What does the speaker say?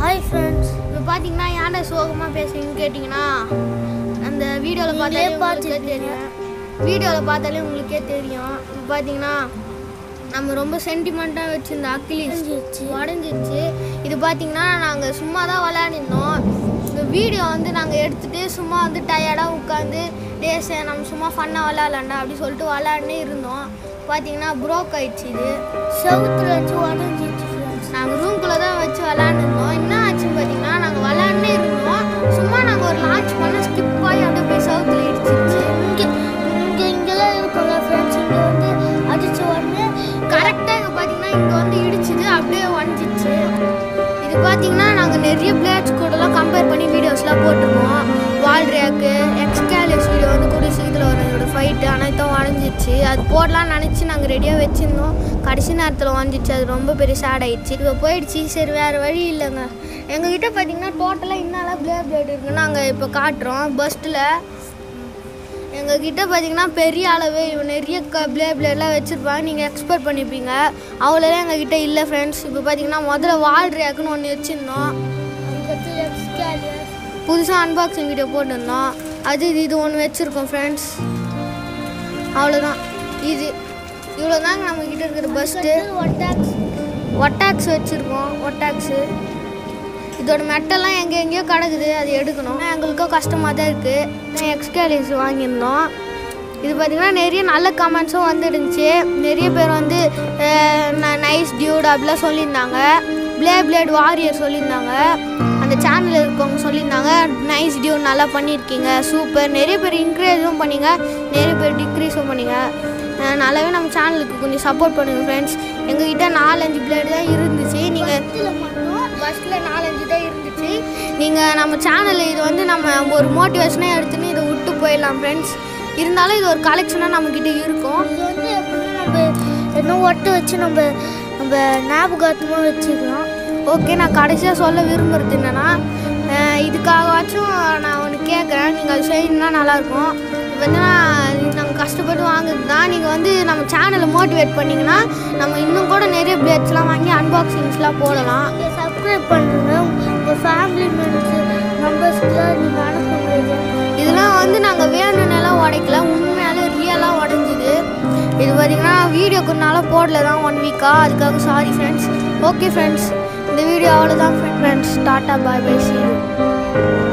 Hi friends இப்போ பார்த்தீங்கன்னா ஏன்டா சோகமாக பேசுறீங்கன்னு கேட்டிங்கன்னா அந்த வீடியோவில் பார்த்தாலே நீங்களே உங்களுக்கே தெரியும் வீடியோவில் பார்த்தாலே உங்களுக்கே தெரியும் இப்போ பார்த்தீங்கன்னா நம்ம ரொம்ப சென்டிமெண்ட்டாக வச்சுருந்த அக்கிலிஸ் உடைஞ்சிருச்சு. உடஞ்சிருச்சு இது பார்த்தீங்கன்னா நாங்கள் சும்மா தான் விளையாடிருந்தோம் இந்த வீடியோ வந்து நாங்கள் எடுத்துகிட்டு சும்மா வந்து டயர்டாக உட்காந்து டேஸ் நம்ம சும்மா ஃபன்னாக விளையாடலாண்டா அப்படி சொல்லிட்டு விளையாடுனே இருந்தோம் பார்த்தீங்கன்னா ப்ரோக் ஆயிடுச்சு இது செவுத்துல வச்சு உடஞ்சிருச்சு ஃப்ரெண்ட்ஸ் நாங்கள் ரூம்குள்ளே தான் வச்சு விளாண்டுருந்தோம் என்ன ஆச்சுன்னு பார்த்தீங்கன்னா நாங்கள் விளாண்டே இருந்தோம் சும்மா நாங்கள் ஒரு லான்ச் பண்ண ஸ்கிப் ஆகி அப்படியே போய் சவுத்தில் இடிச்சிருச்சு இங்கே இங்கே இங்கெல்லாம் இருக்கும்ல ஃப்ரெண்ட்ஸ் இங்கே வந்து அடிச்ச உடனே கரெக்டாக இங்கே பார்த்தீங்கன்னா இங்கே வந்து இடிச்சுது அப்படியே உடஞ்சிச்சு இது பார்த்தீங்கன்னா நாங்கள் நிறைய பிளேட்ஸ் கூடலாம் கம்பேர் பண்ணி வீடியோஸ்லாம் போட்டிருக்கோம் வால் ரேக்கு எக்ஸ்கேலியஸ் வீடியோ வந்து கூடிய சீக்கிரத்தில் வரும் இதோட ஃபைட்டு அனைத்தும் உடஞ்சிச்சு அது போடலாம்னு நினச்சி நாங்கள் ரெடியாக வச்சுருந்தோம் கடைசி நேரத்தில் உடஞ்சிச்சு அது ரொம்ப பெரிய சேட் ஆயிடுச்சு இப்போ போயிடுச்சு சரி வேறு வழி இல்லைங்க எங்ககிட்ட பார்த்தீங்கன்னா டோட்டலாக என்னெல்லாம் பிளேட் பிளேட் இருக்குன்னு நாங்கள் இப்போ காட்டுறோம் பஸ்ட்டில் எங்ககிட்ட பார்த்தீங்கன்னா பெரிய அளவு இவன் நிறைய க பிளே பிளேட்லாம் வச்சுருப்பாங்க நீங்கள் எக்ஸ்பெக்ட் பண்ணிப்பீங்க அவ்வளோதான் எங்ககிட்ட இல்லை ஃப்ரெண்ட்ஸ் இப்போ பார்த்தீங்கன்னா முதல்ல வால் ரேக்குன்னு ஒன்று வச்சுருந்தோம் அதுக்கடுத்து எக்ஸ்கேலியஸ் புதுசாக அன்பாக்சிங் வீடியோ போட்டிருந்தோம் அது இது இது ஒன்று வச்சுருக்கோம் ஃப்ரெண்ட்ஸ் அவ்வளோதான் இது இவ்வளோ தாங்க நம்மக்கிட்ட இருக்கிற பஸ்ட்டு ஒட்டாக்ஸ் ஒட்டாக்ஸ் வச்சுருக்கோம் ஒட்டாக்ஸு இதோட மெட்டெல்லாம் எங்கே எங்கேயோ கிடக்குது அது எடுக்கணும் எங்களுக்கும் கஷ்டமாக தான் இருக்குது எக்ஸ்கேலிஸ் வாங்கியிருந்தோம் இது பார்த்திங்கன்னா நிறைய நல்ல கமெண்ட்ஸும் வந்துருந்துச்சு நிறைய பேர் வந்து நைஸ் டியூட் அப்படிலாம் சொல்லியிருந்தாங்க ப்ளே பிளேட் வாரியர் சொல்லியிருந்தாங்க அந்த சேனலில் இருக்கவங்க சொல்லியிருந்தாங்க நைஸ் டியூட் நல்லா பண்ணியிருக்கீங்க சூப்பர் நிறைய பேர் இன்க்ரீஸும் பண்ணீங்க நிறைய பேர் டிக்ரீஸும் பண்ணீங்க அஹ் நல்லாவே நம்ம சேனலுக்கு கொஞ்சம் சப்போர்ட் பண்ணுங்கள் ஃப்ரெண்ட்ஸ் எங்ககிட்ட நாலஞ்சு பிளேடு தான் இருந்துச்சு நீங்கள் இதில் மட்டும் பஸ்ஸில் நாலஞ்சு தான் இருந்துச்சு நீங்கள் நம்ம சேனல் இது வந்து நம்ம ஒரு மோட்டிவேஷனாக எடுத்துன்னு இதை விட்டு போயிடலாம் ஃப்ரெண்ட்ஸ் இருந்தாலும் இது ஒரு கலெக்ஷனாக நம்மக்கிட்ட இருக்கும் இது வந்து எப்படின்னா நம்ம என்ன ஒட்ட வச்சு நம்ம நம்ம ஞாபகார்த்தமாக வச்சுக்கலாம் ஓகே நான் கடைசியாக சொல்ல விரும்புறது என்னென்னா இதுக்காகவாச்சும் நான் ஒன்று கேட்குறேன் நீங்கள் அது செய்யணும்னா நல்லாயிருக்கும் இப்போ வந்து நான் இது நாங்கள் கஷ்டப்பட்டு வாங்குறது தான் நீங்கள் வந்து நம்ம சேனலை மோட்டிவேட் பண்ணிங்கன்னா நம்ம இன்னும் கூட நிறைய பிளேட்ஸ்லாம் வாங்கி அன்பாக்சிங்ஸ்லாம் போடலாம் நீங்கள் சப்ஸ்கிரைப் பண்ணுங்க உங்கள் ஃபேமிலி மெம்பர்ஸ் மெம்பர்ஸ்க்குலாம் நீங்கள் அனுப்புங்க இதெல்லாம் வந்து நாங்கள் வேணும்னெல்லாம் உடைக்கல உண்மையாலே ரியலாக உடஞ்சிது இது பார்த்தீங்கன்னா வீடியோக்கு நாளாக போடல தான் ஒன் வீக்காக அதுக்காக சாரி ஃப்ரெண்ட்ஸ் ஓகே ஃப்ரெண்ட்ஸ் இந்த வீடியோ அவ்வளோதான் friends tata bye bye C